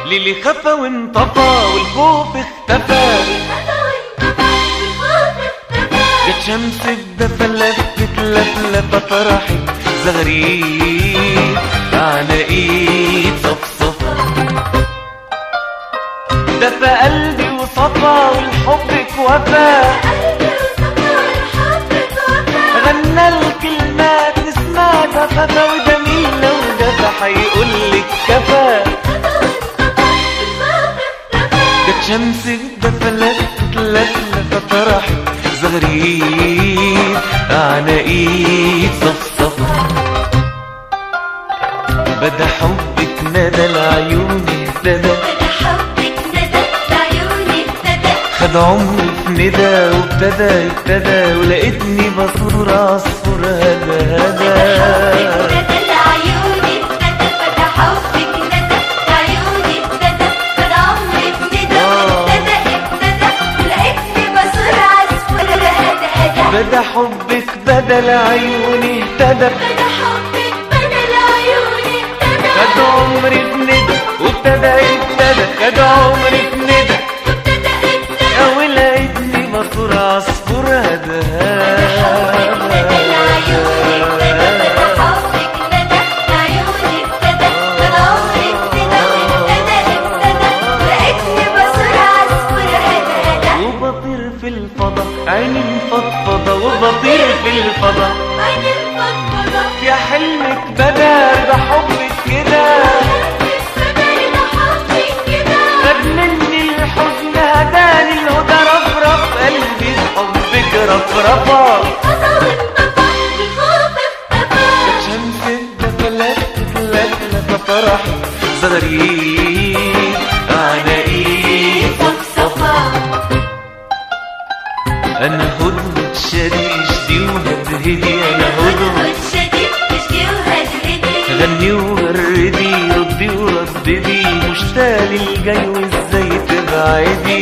ليلي خفى وانطفى والخوف اختفى جت شمس الدفا لفت لفلفة فرحت زغريد على ايد صفصفة دفى قلبي وصفى والحبك وفى غنى الكلمات نسمعها خفى وجميل لو دفى حيقولك كفى جت شمس الدفا لفت لفلفة فرحت زغريد على ايد صفصفة بدا حبك ندى العيون اهتدى خد عمري في ندى وابتدى ابتدى ولقيتني بصور عصفور هدى هدى بدا حبك بدل عيوني اهتدى خد عمري في ندى وابتدى ابتدى خد عمري في ندى ولقيتني بصور عصفور هدى وبطير في الفضا عيني مفضفضة وبطير في الفضا يا حلمك بدا بحبك كده خد مني الحزن هداني الهدى رفرف قلبي بحبك رفرفة شمس الدفا لفت لفلفة فرح زغريد على ايد صفصفة انا هدهد شريش دي وهدهدي انا هدهد غني وغردي ردي ورددي مشتاق للجاي وازاي تبعدي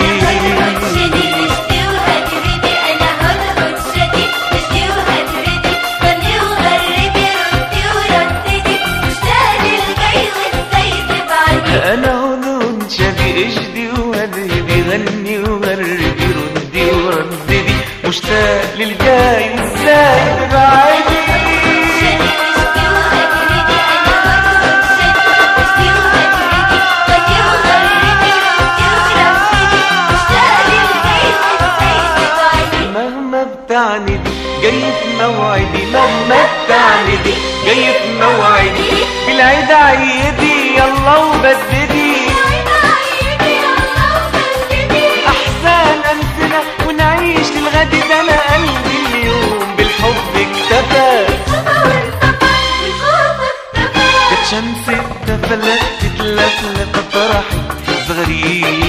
انا هدهد شدي اشدي وهدهدي غني وغردي ردي ورددي مشتاق للجاي وازاي تبعدي مهما بتعندي جاي في موعدي مهما بتعندي جاي في موعدي في العيد عيدي يلا وبددي احزان انسنا ونعيش للغد ده انا قلبي اليوم بالحب اكتفى جت شمس الدفا لفت لفلفة فرحت صغرير